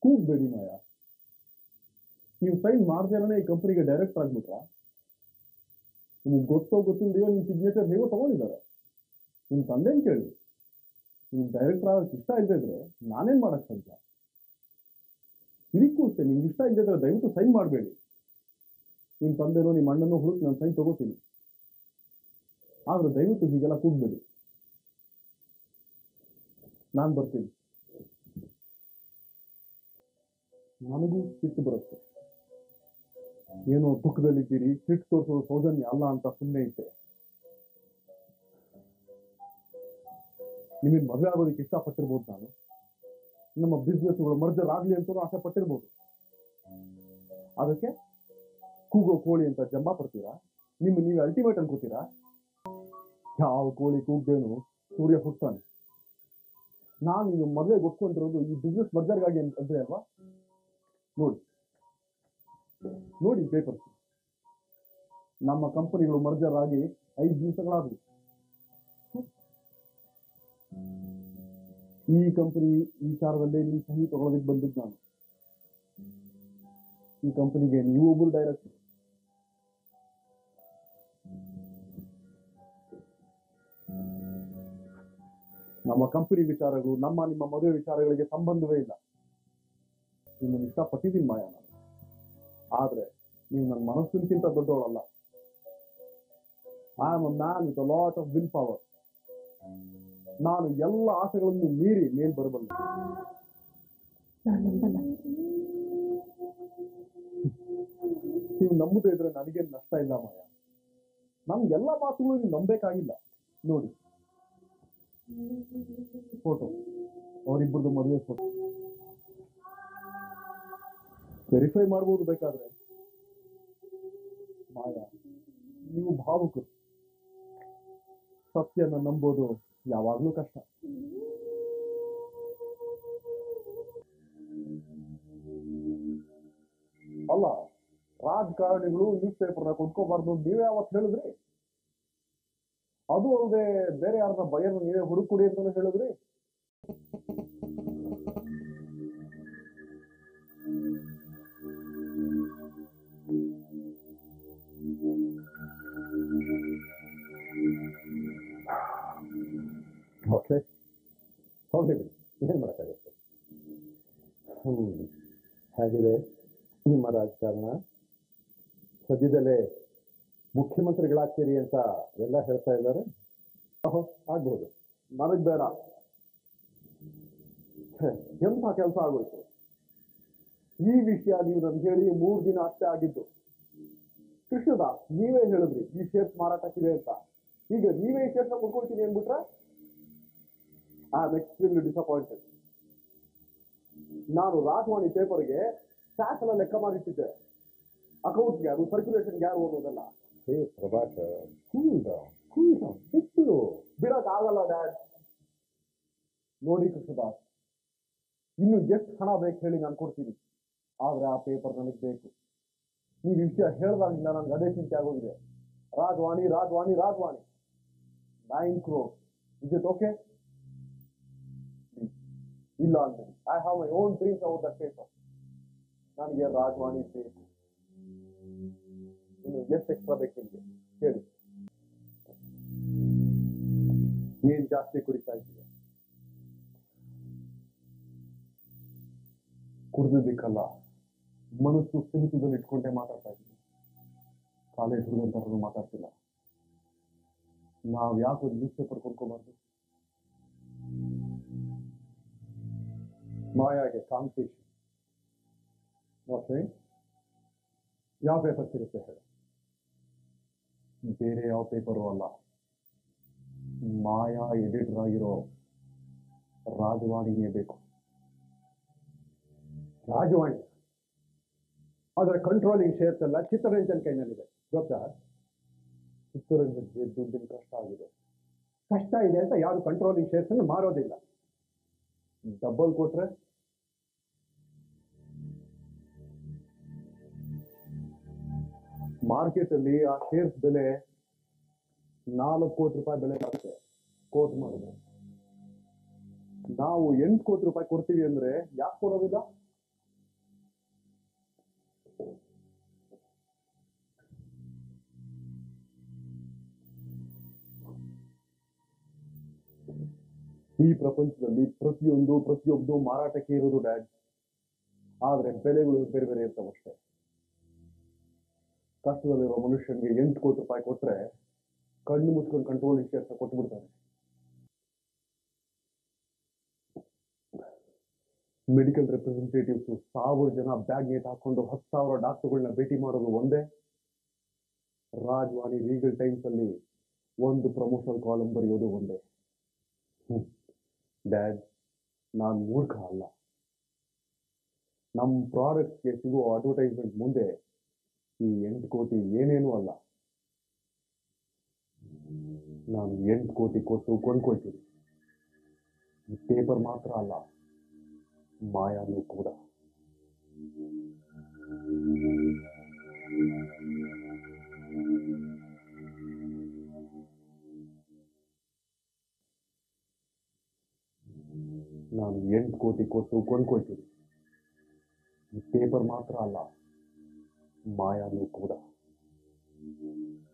ಕೂಗ್ಬೇಡಿ ಮಾಯ ನೀವು ಸೈನ್ ಮಾಡ್ದೇನೆ ಈ ಕಂಪನಿಗೆ ಡೈರೆಕ್ಟ್ ಆಗ್ಬಿಟ್ರಾ ನಿಮ್ಗೆ ಗೊತ್ತೋ ಗೊತ್ತಿಲ್ಲದೆಯೋ ನಿಮ್ಮ ಸಿಗ್ನೇಚರ್ ಹೇಗೋ ತಗೊಂಡಿದ್ದಾರೆ ನಿಮ್ಮ ತಂದೆನ್ ಕೇಳಿ ನೀವು ಡೈರೆಕ್ಟರ್ ಆಗೋಕ್ಕೆ ಇಷ್ಟ ಇಲ್ಲದೆ ಇದ್ರೆ ನಾನೇನ್ ಮಾಡಕ್ ಸಾಧ್ಯ ಇದಕ್ಕೂ ಅಷ್ಟೇ ನಿಮ್ಗೆ ಇಷ್ಟ ಇಲ್ಲದೆ ಇದ್ರೆ ದಯವಿಟ್ಟು ಸೈನ್ ಮಾಡಬೇಡಿ ನಿಮ್ಮ ತಂದೆನೋ ನಿಮ್ಮ ಅಣ್ಣನೋ ಹುಡುಕ್ ನಾನು ಸೈನ್ ತಗೋತೀನಿ ಆದ್ರೆ ದಯವಿಟ್ಟು ಹೀಗೆಲ್ಲ ಕೂಗ್ಬೇಡಿ ನಾನು ಬರ್ತೀನಿ ನನಗೂ ಸಿಟ್ಟು ಬರುತ್ತೆ ಏನೋ ದುಃಖದಲ್ಲಿದ್ದೀರಿ ಸಿಟ್ಟು ತೋರಿಸೋದು ಸೌಜನ್ಯ ಅಲ್ಲ ಅಂತ ಸುಮ್ಮನೆ ಇದ್ದೆ ನಿಮಗೆ ಮದುವೆ ಆಗೋದಕ್ಕೆ ಇಷ್ಟಪಟ್ಟಿರ್ಬೋದು ನಾನು ನಮ್ಮ ಬಿಸ್ನೆಸ್ಗಳು ಮರ್ಜರ್ ಆಗ್ಲಿ ಅಂತ ಆಸೆ ಪಟ್ಟಿರ್ಬೋದು ಅದಕ್ಕೆ ಕೂಗೋ ಕೋಳಿ ಅಂತ ಜಂಬ ಪಡ್ತೀರಾ ನಿಮ್ಮ ನೀವು ಅಲ್ಟಿಮೇಟ್ ಅನ್ಕೋತೀರಾ ಯಾವ ಕೋಳಿ ಕೂಗ್ದೇನು ಸೂರ್ಯ ಹುಟ್ಟಾನೆ ನಾನು ಈಗ ಮದುವೆ ಒಪ್ಕೊಂಡಿರೋದು ಈ ಬಿಸ್ನೆಸ್ ಮರ್ಜರ್ಗಾಗಿ ಅಂತ ಅಂದ್ರೆ ಅಲ್ವಾ ನೋಡಿ ನೋಡಿ ಪೇಪರ್ಸ್ ನಮ್ಮ ಕಂಪನಿಗಳು ಮರ್ಜರ್ ಆಗಿ ಐದು ದಿವಸಗಳಾದವು ಈ ಕಂಪನಿ ವಿಚಾರದಲ್ಲೇ ನಿಮ್ಮ ಸಹಿ ತಗೊಳ್ಳೋದಕ್ಕೆ ಬಂದಿದ್ದು ನಾನು ಈ ಕಂಪನಿಗೆ ನೀವು ಒಬ್ಬರು ಡೈರೆಕ್ಟರ್ ನಮ್ಮ ಕಂಪನಿ ವಿಚಾರಗಳು ನಮ್ಮ ನಿಮ್ಮ ಮದುವೆ ವಿಚಾರಗಳಿಗೆ ಸಂಬಂಧವೇ ಇಲ್ಲ ನಿಮ್ಮನ್ನು ಇಷ್ಟಪಟ್ಟಿದ್ದೀನಿ ಮಾಯ ನಾನು ಆದ್ರೆ ನೀವು ನನ್ನ ಮನಸ್ಸಿನಕ್ಕಿಂತ ದೊಡ್ಡವಳಲ್ಲ I am a man with a lot of will power ನಾನು ಎಲ್ಲ ಆಸೆಗಳನ್ನು ಮೀರಿ ಮೇಲ್ ಬರಬಲ್ಲೆ ನಾನು ನಂಬಲ್ಲ ನೀವು ನಂಬುದೇ ಇದ್ರೆ ನನಗೇನು ನಷ್ಟ ಇಲ್ಲ ಮಾಯ ನಮ್ ಎಲ್ಲ ಮಾತುಗಳು ನೀವು ನಂಬೇಕಾಗಿಲ್ಲ ನೋಡಿ ಫೋಟೋ ಅವರಿಬ್ಬರದು ಮದುವೆ ಫೋಟೋ ವೆರಿಫೈ ಮಾಡ್ಬೋದು ಬೇಕಾದ್ರೆ ಮಾಯ ನೀವು ಭಾವುಕರು ಸತ್ಯನ ನಂಬೋದು ಯಾವಾಗ್ಲೂ ಕಷ್ಟ ಅಲ್ಲ ರಾಜಕಾರಣಿಗಳು ನ್ಯೂಸ್ ಪೇಪರ್ನ ಕೊಂಡ್ಕೋಬಾರ್ದು ನೀವೇ ಅವತ್ತು ಹೇಳಿದ್ರಿ ಅದು ಅಲ್ಲದೆ ಬೇರೆ ಯಾರನ್ನ ಬಯರ್ನ ನೀವೇ ಹುಡುಕೊಡಿ ಅಂತಾನು ಹೇಳಿದ್ರಿ ಓಕೆ ಹೋಗ್ಲಿ ಬಿಡಿ ಏನು ಮಾಡೋಕ್ಕಾಗುತ್ತೆ ಹ್ಮ್ ಹೇಗಿದೆ ನಿಮ್ಮ ರಾಜಕಾರಣ ಸದ್ಯದಲ್ಲೇ ಮುಖ್ಯಮಂತ್ರಿಗಳಾಗ್ತೀರಿ ಅಂತ ಎಲ್ಲ ಹೇಳ್ತಾ ಇದ್ದಾರೆ ಓಹೋ ಆಗ್ಬಹುದು ನನಗ್ ಬೇಡ ಛೆ, ಎಂಥ ಕೆಲಸ ಆಗೋಯ್ತು ಈ ವಿಷಯ ನೀವು ನನ್ಗೆ ಹೇಳಿ ಮೂರ್ ದಿನ ಅಷ್ಟೇ ಆಗಿದ್ದು ಕೃಷ್ಣದಾಸ್ ನೀವೇ ಹೇಳಿದ್ರಿ ಈ ಶೇಪ್ ಮಾರಾಟಕ್ಕಿದೆ ಅಂತ ಈಗ ನೀವೇ ಈ ಶೇಪ್ ನ ಕೊಂಡ್ಕೊಳ್ತೀನಿ ಅಂದ್ಬಿಟ್ರೆ ಐ ಆಮ್ ಎಕ್ಸ್ಟ್ರೀಮ್ಲಿ ಡಿಸಪಾಯಿಂಟೆಡ್ ನಾನು ರಾಜವಾಣಿ ಪೇಪರ್ಗೆ ಟ್ಯಾಕ್ಸ್ ಎಲ್ಲ ಲೆಕ್ಕ ಮಾಡಿಟ್ಟಿದ್ದೆ ಅಕೌಂಟ್ಗೆ ಅದು ಸರ್ಕ್ಯುಲೇಷನ್ಗೆ ಯಾರು ಅನ್ನೋದಲ್ಲ hey Prabhakar cool down cool down ಬಿಟ್ಟು ಬಿಡಕ್ ಆಗಲ್ಲ ಡ್ಯಾಡ್ ನೋಡಿ ಕೃಷ್ಣದಾಸ್ ಇನ್ನು ಎಷ್ಟು ಹಣ ಬೇಕು ಹೇಳಿ ನಾನು ಕೊಡ್ತೀನಿ ಆದ್ರೆ ಆ ಪೇಪರ್ ನನಗೆ ಬೇಕು ನೀವು ಈ ವಿಷಯ ಹೇಳ್ದಾಗಿಂದ ನನ್ಗೆ ಅದೇ ಚಿಂತೆ ಆಗೋಗಿದೆ Rajavani Rajavani Rajavani nine crore is it okay ಇಲ್ಲ ಅಂದ್ರೆ I have my own dreams about that paper ನನಗೆ ರಾಜವಾಣಿ ಬೇಕು ಇನ್ನು ಎಷ್ಟು ಎಕ್ಸ್ಟ್ರಾ ಬೇಕು ನಿಮಗೆ ಹೇಳಿ ನೀನ್ ಜಾಸ್ತಿ ಕುಡಿತಾ ಇದ್ದೀಯ ಕುಡ್ದಿದ್ದಕ್ಕಲ್ಲ ಮನಸ್ಸು ಸಿಹಿತದಲ್ಲಿ ಇಟ್ಕೊಂಡೇ ಮಾತಾಡ್ತಾ ಇದ್ದೀನಿ ಕಾಲೇಜ್ ಹುಡುಗಂತರನ್ನು ಮಾತಾಡ್ತಿಲ್ಲ ನಾವ್ ಯಾಕೆ ನ್ಯೂಸ್ ಪೇಪರ್ ಕೊಂಡ್ಕೋಬಾರ್ದು ಮಾಯಾಗೆ ಕಾಂಪಿಟೇಷನ್ ಓಕೆ ಯಾವ ಪೇಪರ್ ಸಿಗುತ್ತೆ ಹೇಳು ಬೇರೆ ಯಾವ ಪೇಪರು ಅಲ್ಲ ಮಾಯಾ ಎಡಿಟರ್ ಆಗಿರೋ ರಾಜವಾಣಿನೇ ಬೇಕು ರಾಜವಾಣಿ ಅದರ ಕಂಟ್ರೋಲಿಂಗ್ ಶೇರ್ಸ್ ಎಲ್ಲ ಚಿತ್ತರಂಜನ್ ಕೈನಲ್ಲಿದೆ ಗೊತ್ತಾ ಚಿತ್ತರಂಜನ್ಗೆ ದುಡ್ಡಿನ ಕಷ್ಟ ಆಗಿದೆ ಕಷ್ಟ ಇದೆ ಅಂತ ಯಾರು ಕಂಟ್ರೋಲಿಂಗ್ ಶೇರ್ಸ್ ಅನ್ನು ಮಾರೋದಿಲ್ಲ ಡಬ್ಬಲ್ ಕೊಟ್ರೆ ಮಾರ್ಕೆಟ್ ಅಲ್ಲಿ ಆ ಶೇರ್ಸ್ ಬೆಲೆ ನಾಲ್ಕು ಕೋಟಿ ರೂಪಾಯಿ ಬೆಲೆ ಆಗುತ್ತೆ ಕೋಟ್ ಮಾಡಿದ್ರೆ ನಾವು ಎಂಟು ಕೋಟಿ ರೂಪಾಯಿ ಕೊಡ್ತೀವಿ ಅಂದ್ರೆ ಯಾಕೆ ಕೊಡೋದಿಲ್ಲ ಈ ಪ್ರಪಂಚದಲ್ಲಿ ಪ್ರತಿಯೊಂದು ಪ್ರತಿಯೊಬ್ಬರು ಮಾರಾಟಕ್ಕೆ ಇರೋದು ಡ್ಯಾಡ್ ಆದ್ರೆ ಬೆಲೆಗಳು ಬೇರೆ ಬೇರೆ ಇರ್ತಾವಷ್ಟೇ ಕಷ್ಟದಲ್ಲಿರೋ ಮನುಷ್ಯನಿಗೆ ಎಂಟು ಕೋಟಿ ರೂಪಾಯಿ ಕೊಟ್ರೆ ಕಣ್ಣು ಮುಚ್ಕೊಂಡು ಕಂಟ್ರೋಲಿಂಗ್ ಶೇರ್ಸ್ ಕೊಟ್ಬಿಡ್ತಾರೆ ಮೆಡಿಕಲ್ ರೆಪ್ರೆಸೆಂಟೇಟಿವ್ಸ್ ಸಾವಿರ ಜನ ಬ್ಯಾಗ್ ನೇಟ್ ಹಾಕೊಂಡು ಹತ್ತು ಸಾವಿರ ಡಾಕ್ಟರ್ಗಳನ್ನ ಭೇಟಿ ಮಾಡೋದು ಒಂದೇ ರಾಜವಾಣಿ ಲೀಗಲ್ ಟೈಮ್ಸ್ ಅಲ್ಲಿ ಒಂದು ಪ್ರಮೋಷನಲ್ ಕಾಲಮ್ ಬರೆಯೋದು ಒಂದೇ ಡ್ಯಾಡ್ ನಾನು ಮೂರ್ಖ ಅಲ್ಲ ನಮ್ಮ ಪ್ರಾಡಕ್ಟ್ಸ್ಗೆ ಸಿಗೋ ಅಡ್ವರ್ಟೈಸ್ಮೆಂಟ್ ಮುಂದೆ ಈ ಎಂಟು ಕೋಟಿ ಏನೇನೂ ಅಲ್ಲ ನಾನು ಎಂಟು ಕೋಟಿ ಕೊಟ್ಟು ಕೊಂಡ್ಕೊಳ್ತೀನಿ ಈ ಪೇಪರ್ ಮಾತ್ರ ಅಲ್ಲ ಮಾಯಾನು ಕೂಡ ನಾನು ಎಂಟು ಕೋಟಿ ಕೊಟ್ಟು ಕೊಂಡ್ಕೊಳ್ತೀನಿ ಈ ಪೇಪರ್ ಮಾತ್ರ ಅಲ್ಲ ಮಾಯಾನು ಕೂಡ